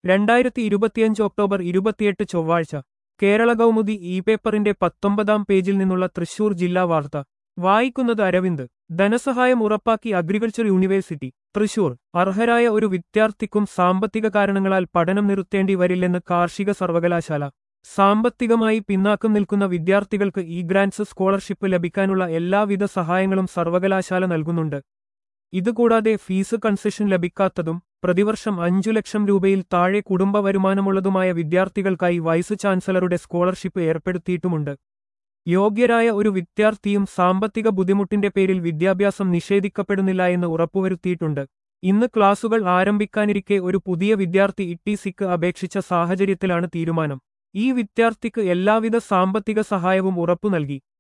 രണ്ടായിരത്തി ഇരുപത്തിയഞ്ച് ഒക്ടോബർ ഇരുപത്തിയെട്ട് ചൊവ്വാഴ്ച കേരള കൗമുദി ഇ പേപ്പറിന്റെ പത്തൊമ്പതാം പേജിൽ നിന്നുള്ള തൃശൂർ ജില്ലാ വാർത്ത വായിക്കുന്നത് അരവിന്ദ് ധനസഹായം ഉറപ്പാക്കി അഗ്രികൾച്ചർ യൂണിവേഴ്സിറ്റി തൃശൂർ അർഹരായ ഒരു വിദ്യാർത്ഥിക്കും സാമ്പത്തിക കാരണങ്ങളാൽ പഠനം നിർത്തേണ്ടി വരില്ലെന്ന് കാർഷിക സർവകലാശാല സാമ്പത്തികമായി പിന്നാക്കം നിൽക്കുന്ന വിദ്യാർത്ഥികൾക്ക് ഇ ഗ്രാന്റ്സ് സ്കോളർഷിപ്പ് ലഭിക്കാനുള്ള എല്ലാവിധ സഹായങ്ങളും സർവകലാശാല നൽകുന്നുണ്ട് ഇതുകൂടാതെ ഫീസ് കൺസെഷൻ ലഭിക്കാത്തതും പ്രതിവർഷം അഞ്ചു ലക്ഷം രൂപയിൽ താഴെ കുടുംബ വരുമാനമുള്ളതുമായ വിദ്യാർത്ഥികൾക്കായി വൈസ് ചാൻസലറുടെ സ്കോളർഷിപ്പ് ഏർപ്പെടുത്തിയിട്ടുമുണ്ട് യോഗ്യരായ ഒരു വിദ്യാർത്ഥിയും സാമ്പത്തിക ബുദ്ധിമുട്ടിന്റെ പേരിൽ വിദ്യാഭ്യാസം നിഷേധിക്കപ്പെടുന്നില്ല എന്ന് ഉറപ്പുവരുത്തിയിട്ടുണ്ട് ഇന്ന് ക്ലാസുകൾ ആരംഭിക്കാനിരിക്കെ ഒരു പുതിയ വിദ്യാർത്ഥി ഇട്ടിസിക്ക് അപേക്ഷിച്ച സാഹചര്യത്തിലാണ് തീരുമാനം ഈ വിദ്യാർത്ഥിക്ക് എല്ലാവിധ സാമ്പത്തിക സഹായവും ഉറപ്പു നൽകി